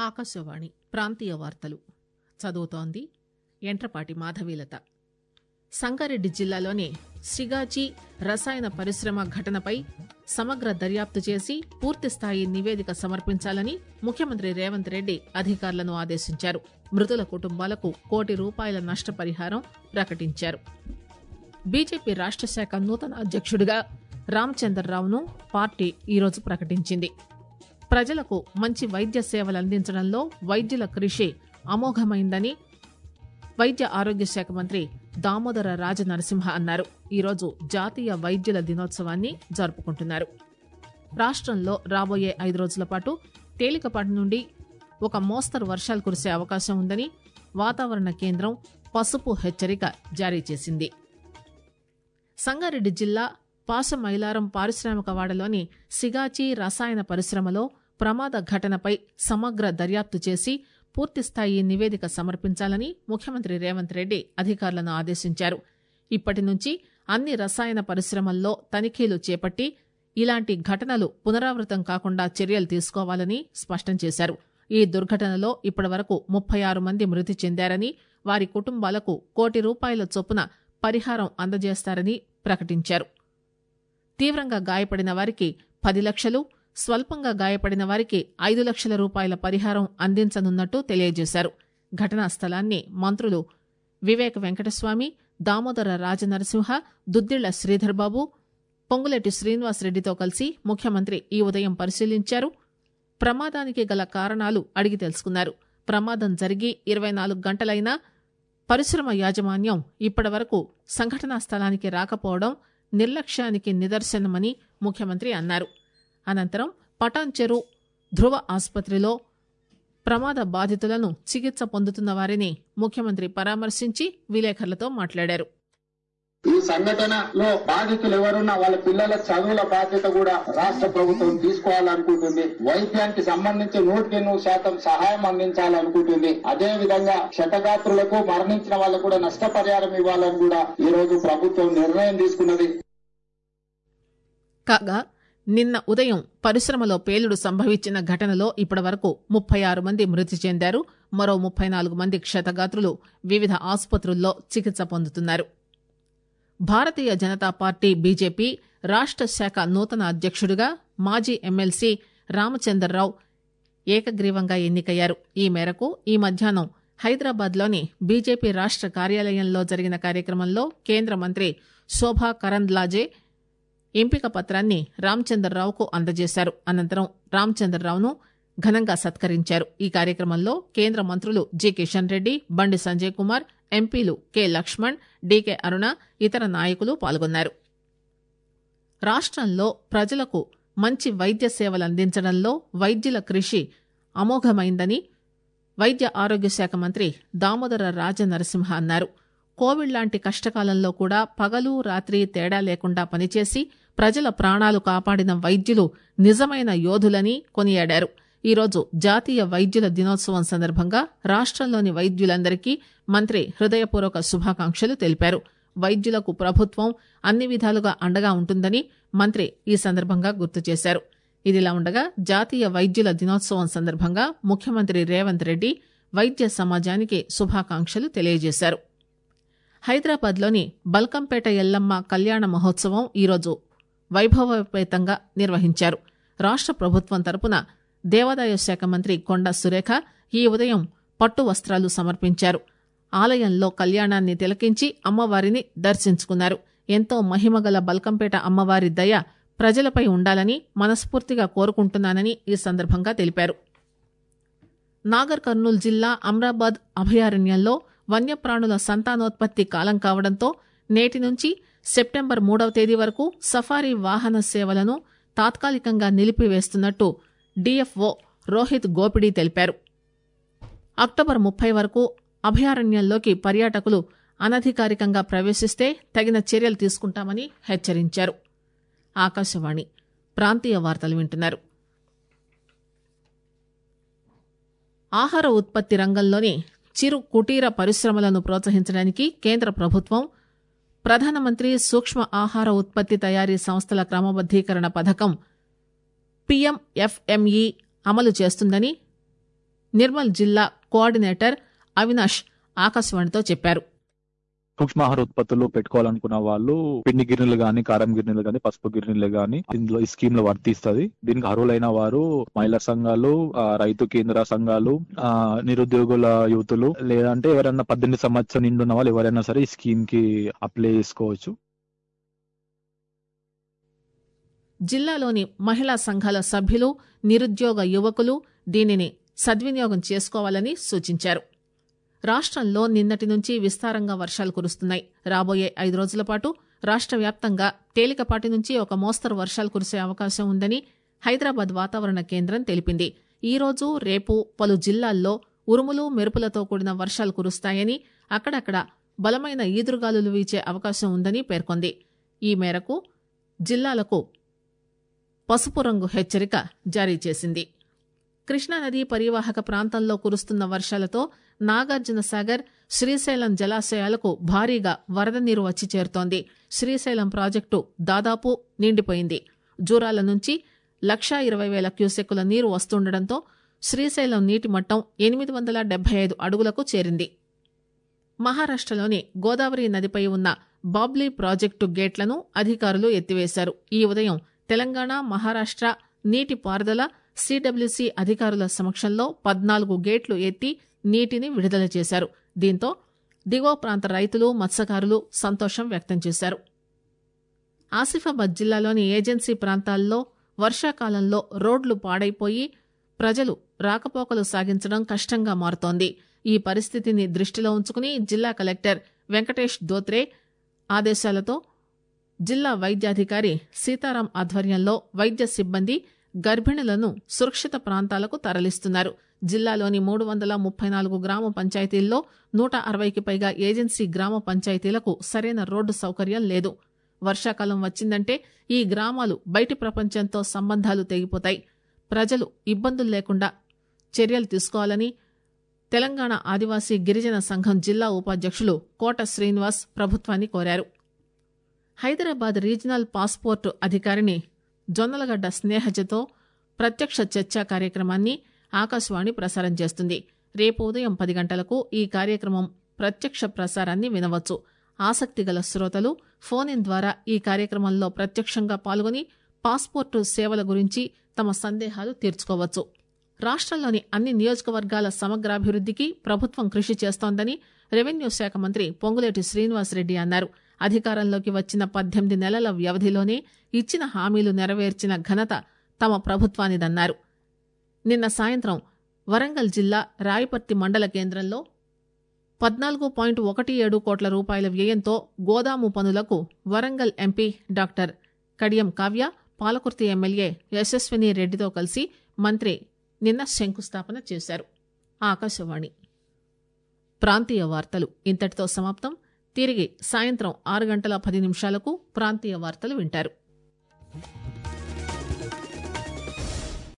ఆకాశవాణి ప్రాంతీయ వార్తలు చదువుతోంది ఎంట్రపాటి మాధవీలత సంగారెడ్డి జిల్లాలోని సిగాచి రసాయన పరిశ్రమ ఘటనపై సమగ్ర దర్యాప్తు చేసి పూర్తిస్థాయి నివేదిక సమర్పించాలని ముఖ్యమంత్రి రేవంత్ రెడ్డి అధికారులను ఆదేశించారు మృతుల కుటుంబాలకు కోటి రూపాయల నష్టపరిహారం ప్రకటించారు బీజేపీ రాష్ట శాఖ నూతన అధ్యక్షుడిగా రామచంద్రరావును పార్టీ ఈరోజు ప్రకటించింది ప్రజలకు మంచి వైద్య సేవలు అందించడంలో వైద్యుల కృషి అమోఘమైందని వైద్య ఆరోగ్య శాఖ మంత్రి దామోదర రాజనరసింహ అన్నారు ఈరోజు జాతీయ వైద్యుల దినోత్సవాన్ని జరుపుకుంటున్నారు రాష్టంలో రాబోయే ఐదు రోజుల పాటు తేలికపాటి నుండి ఒక మోస్తరు వర్షాలు కురిసే అవకాశం ఉందని వాతావరణ కేంద్రం పసుపు హెచ్చరిక జారీ చేసింది సంగారెడ్డి జిల్లా పాసమైలారం పారిశ్రామిక వాడలోని సిగాచి రసాయన పరిశ్రమలో ప్రమాద ఘటనపై సమగ్ర దర్యాప్తు చేసి పూర్తిస్థాయి నివేదిక సమర్పించాలని ముఖ్యమంత్రి రేవంత్ రెడ్డి అధికారులను ఆదేశించారు ఇప్పటి నుంచి అన్ని రసాయన పరిశ్రమల్లో తనిఖీలు చేపట్టి ఇలాంటి ఘటనలు పునరావృతం కాకుండా చర్యలు తీసుకోవాలని స్పష్టం చేశారు ఈ దుర్ఘటనలో ఇప్పటివరకు ముప్పై ఆరు మంది మృతి చెందారని వారి కుటుంబాలకు కోటి రూపాయల చొప్పున పరిహారం అందజేస్తారని ప్రకటించారు తీవ్రంగా గాయపడిన వారికి పది లక్షలు స్వల్పంగా గాయపడిన వారికి ఐదు లక్షల రూపాయల పరిహారం అందించనున్నట్టు తెలియజేశారు ఘటనా స్థలాన్ని మంత్రులు వివేక్ వెంకటస్వామి దామోదర రాజనరసింహ దుద్దిళ్ల శ్రీధర్బాబు పొంగులేటి శ్రీనివాసరెడ్డితో కలిసి ముఖ్యమంత్రి ఈ ఉదయం పరిశీలించారు ప్రమాదానికి గల కారణాలు అడిగి తెలుసుకున్నారు ప్రమాదం జరిగి ఇరవై నాలుగు గంటలైనా పరిశ్రమ యాజమాన్యం ఇప్పటివరకు సంఘటనా స్థలానికి రాకపోవడం నిర్లక్ష్యానికి నిదర్శనమని ముఖ్యమంత్రి అన్నారు అనంతరం పటాన్ చెరు ధృవ ఆసుపత్రిలో ప్రమాద బాధితులను చికిత్స పొందుతున్న వారిని ముఖ్యమంత్రి పరామర్శించి విలేకరులతో మాట్లాడారు ఈ సంఘటనలో బాధితులు ఎవరున్నా వాళ్ళ పిల్లల చదువుల బాధ్యత కూడా రాష్ట్ర ప్రభుత్వం తీసుకోవాలనుకుంటుంది వైద్యానికి సంబంధించి నూటికి నూరు శాతం సహాయం అందించాలనుకుంటుంది అదే విధంగా క్షతగాత్రులకు మరణించిన వాళ్ళకు కూడా నష్టపరిహారం ఇవ్వాలని కూడా ఈ రోజు ప్రభుత్వం నిర్ణయం తీసుకున్నది కాగా నిన్న ఉదయం పరిశ్రమలో పేలుడు సంభవించిన ఘటనలో ఇప్పటివరకు ముప్పై ఆరు మంది మృతి చెందారు మరో ముప్పై నాలుగు మంది క్షతగాత్రులు వివిధ ఆసుపత్రుల్లో చికిత్స పొందుతున్నారు భారతీయ జనతా పార్టీ బీజేపీ రాష్ట శాఖ నూతన అధ్యక్షుడిగా మాజీ ఎమ్మెల్సీ రామచందర్రావు ఏకగ్రీవంగా ఎన్నికయ్యారు ఈ మేరకు ఈ మధ్యాహ్నం హైదరాబాద్లోని బీజేపీ రాష్ట కార్యాలయంలో జరిగిన కార్యక్రమంలో కేంద్ర మంత్రి శోభా కరంద్లాజే ఎంపిక పత్రాన్ని రామచంద్రరావుకు అందజేశారు అనంతరం రామచంద్రరావును ఘనంగా సత్కరించారు ఈ కార్యక్రమంలో కేంద్ర మంత్రులు జి కిషన్ రెడ్డి బండి సంజయ్ కుమార్ ఎంపీలు కె లక్ష్మణ్ డీకే అరుణ ఇతర నాయకులు పాల్గొన్నారు రాష్టంలో ప్రజలకు మంచి వైద్య సేవలు అందించడంలో వైద్యుల కృషి అమోఘమైందని వైద్య ఆరోగ్య శాఖ మంత్రి దామోదర రాజనరసింహ అన్నారు కోవిడ్ లాంటి కష్టకాలంలో కూడా పగలు రాత్రి తేడా లేకుండా పనిచేసి ప్రజల ప్రాణాలు కాపాడిన వైద్యులు నిజమైన యోధులని కొనియాడారు ఈరోజు జాతీయ వైద్యుల దినోత్సవం సందర్భంగా రాష్టంలోని వైద్యులందరికీ మంత్రి హృదయపూర్వక శుభాకాంక్షలు తెలిపారు వైద్యులకు ప్రభుత్వం అన్ని విధాలుగా అండగా ఉంటుందని మంత్రి ఈ సందర్భంగా గుర్తు చేశారు ఇదిలా ఉండగా జాతీయ వైద్యుల దినోత్సవం సందర్భంగా ముఖ్యమంత్రి రేవంత్ రెడ్డి వైద్య సమాజానికి శుభాకాంక్షలు తెలియజేశారు హైదరాబాద్లోని బల్కంపేట ఎల్లమ్మ కళ్యాణ మహోత్సవం ఈరోజు వైభవోపేతంగా నిర్వహించారు రాష్ట ప్రభుత్వం తరపున దేవాదాయ శాఖ మంత్రి కొండ సురేఖ ఈ ఉదయం పట్టు వస్త్రాలు సమర్పించారు ఆలయంలో కళ్యాణాన్ని తిలకించి అమ్మవారిని దర్శించుకున్నారు ఎంతో మహిమగల బల్కంపేట అమ్మవారి దయ ప్రజలపై ఉండాలని మనస్ఫూర్తిగా కోరుకుంటున్నానని ఈ సందర్భంగా తెలిపారు నాగర్ కర్నూలు జిల్లా అమ్రాబాద్ అభయారణ్యంలో వన్యప్రాణుల సంతానోత్పత్తి కాలం కావడంతో నేటి నుంచి సెప్టెంబర్ మూడవ తేదీ వరకు సఫారీ వాహన సేవలను తాత్కాలికంగా నిలిపివేస్తున్నట్టు డీఎఫ్ఓ రోహిత్ గోపిడి తెలిపారు అక్టోబర్ ముప్పై వరకు అభయారణ్యంలోకి పర్యాటకులు అనధికారికంగా ప్రవేశిస్తే తగిన చర్యలు తీసుకుంటామని హెచ్చరించారు ఆకాశవాణి ప్రాంతీయ వార్తలు వింటున్నారు ఆహార ఉత్పత్తి రంగంలోని చిరు కుటీర పరిశ్రమలను ప్రోత్సహించడానికి కేంద్ర ప్రభుత్వం ప్రధానమంత్రి సూక్ష్మ ఆహార ఉత్పత్తి తయారీ సంస్థల క్రమబద్దీకరణ పథకం పీఎంఎఫ్ఎంఈ అమలు చేస్తుందని నిర్మల్ జిల్లా కోఆర్డినేటర్ అవినాష్ ఆకాశవాణితో చెప్పారు సూక్ష్మ ఆహార ఉత్పత్తులు పెట్టుకోవాలనుకున్న వాళ్ళు పిండి గిన్నెలు గాని కారం గిన్నెలు గాని పసుపు గిన్నెలు గాని ఇందులో ఈ స్కీమ్ లో వర్తిస్తుంది దీనికి అర్హులైన వారు మహిళా సంఘాలు ఆ, రైతు కేంద్ర సంఘాలు ఆ, నిరుద్యోగుల యువతులు లేదంటే ఎవరైనా పద్దెనిమిది సంవత్సరం నిండున్న వాళ్ళు ఎవరైనా సరే ఈ స్కీమ్ కి అప్లై చేసుకోవచ్చు జిల్లాలోని మహిళా సంఘాల సభ్యులు నిరుద్యోగ యువకులు దీనిని సద్వినియోగం చేసుకోవాలని సూచించారు రాష్ట్రంలో నిన్నటి నుంచి విస్తారంగా వర్షాలు కురుస్తున్నాయి రాబోయే ఐదు రోజుల పాటు రాష్ట్ర వ్యాప్తంగా తేలికపాటి నుంచి ఒక మోస్తరు వర్షాలు కురిసే అవకాశం ఉందని హైదరాబాద్ వాతావరణ కేంద్రం తెలిపింది ఈ రోజు రేపు పలు జిల్లాల్లో ఉరుములు మెరుపులతో కూడిన వర్షాలు కురుస్తాయని అక్కడక్కడ బలమైన ఈదురుగాలులు వీచే అవకాశం ఉందని పేర్కొంది ఈ మేరకు జిల్లాలకు పసుపు రంగు హెచ్చరిక జారీ చేసింది కృష్ణానది పరివాహక ప్రాంతంలో కురుస్తున్న వర్షాలతో నాగార్జున సాగర్ శ్రీశైలం జలాశయాలకు భారీగా వరద నీరు వచ్చి చేరుతోంది శ్రీశైలం ప్రాజెక్టు దాదాపు నిండిపోయింది జూరాల నుంచి లక్షా ఇరవై వేల క్యూసెక్కుల నీరు వస్తుండటంతో శ్రీశైలం నీటి మట్టం ఎనిమిది వందల డెబ్బై ఐదు అడుగులకు చేరింది మహారాష్టలోని గోదావరి నదిపై ఉన్న బాబ్లీ ప్రాజెక్టు గేట్లను అధికారులు ఎత్తివేశారు ఈ ఉదయం తెలంగాణ మహారాష్ట్ర నీటి పారుదల సిడబ్ల్యూసీ అధికారుల సమక్షంలో పద్నాలుగు గేట్లు ఎత్తి నీటిని విడుదల చేశారు దీంతో దిగువ ప్రాంత రైతులు మత్స్యకారులు సంతోషం వ్యక్తం చేశారు ఆసిఫాబాద్ జిల్లాలోని ఏజెన్సీ ప్రాంతాల్లో వర్షాకాలంలో రోడ్లు పాడైపోయి ప్రజలు రాకపోకలు సాగించడం కష్టంగా మారుతోంది ఈ పరిస్థితిని దృష్టిలో ఉంచుకుని జిల్లా కలెక్టర్ వెంకటేష్ దోత్రే ఆదేశాలతో జిల్లా వైద్యాధికారి సీతారాం ఆధ్వర్యంలో వైద్య సిబ్బంది గర్భిణులను సురక్షిత ప్రాంతాలకు తరలిస్తున్నారు జిల్లాలోని మూడు వందల ముప్పై నాలుగు గ్రామ పంచాయతీల్లో నూట అరవైకి పైగా ఏజెన్సీ గ్రామ పంచాయతీలకు సరైన రోడ్డు సౌకర్యం లేదు వర్షాకాలం వచ్చిందంటే ఈ గ్రామాలు బయటి ప్రపంచంతో సంబంధాలు తెగిపోతాయి ప్రజలు ఇబ్బందులు లేకుండా చర్యలు తీసుకోవాలని తెలంగాణ ఆదివాసీ గిరిజన సంఘం జిల్లా ఉపాధ్యక్షులు కోట శ్రీనివాస్ ప్రభుత్వాన్ని కోరారు హైదరాబాద్ రీజనల్ పాస్పోర్టు అధికారిని జొన్నలగడ్డ స్నేహజతో ప్రత్యక్ష చర్చా కార్యక్రమాన్ని ఆకాశవాణి ప్రసారం చేస్తుంది రేపు ఉదయం పది గంటలకు ఈ కార్యక్రమం ప్రత్యక్ష ప్రసారాన్ని వినవచ్చు ఆసక్తి గల శ్రోతలు ఫోన్ ఇన్ ద్వారా ఈ కార్యక్రమంలో ప్రత్యక్షంగా పాల్గొని పాస్పోర్టు సేవల గురించి తమ సందేహాలు తీర్చుకోవచ్చు రాష్ట్రంలోని అన్ని నియోజకవర్గాల సమగ్రాభివృద్ధికి ప్రభుత్వం కృషి చేస్తోందని రెవెన్యూ శాఖ మంత్రి పొంగులేటి శ్రీనివాసరెడ్డి అన్నారు అధికారంలోకి వచ్చిన పద్దెనిమిది నెలల వ్యవధిలోనే ఇచ్చిన హామీలు నెరవేర్చిన ఘనత తమ ప్రభుత్వానిదన్నారు నిన్న సాయంత్రం వరంగల్ జిల్లా రాయపర్తి మండల కేంద్రంలో పద్నాలుగు పాయింట్ ఒకటి ఏడు కోట్ల రూపాయల వ్యయంతో గోదాము పనులకు Warangal MP doctor Kadiyam Kavya Palakurthi MLA Yashaswini రెడ్డితో కలిసి మంత్రి నిన్న శంకుస్థాపన చేశారు ఆకాశవాణి ప్రాంతీయ వార్తలు ఇంతటితో సమాప్తం తిరిగి సాయంత్రం ఆరు గంటల పది నిమిషాలకు ప్రాంతీయ వార్తలు వింటారు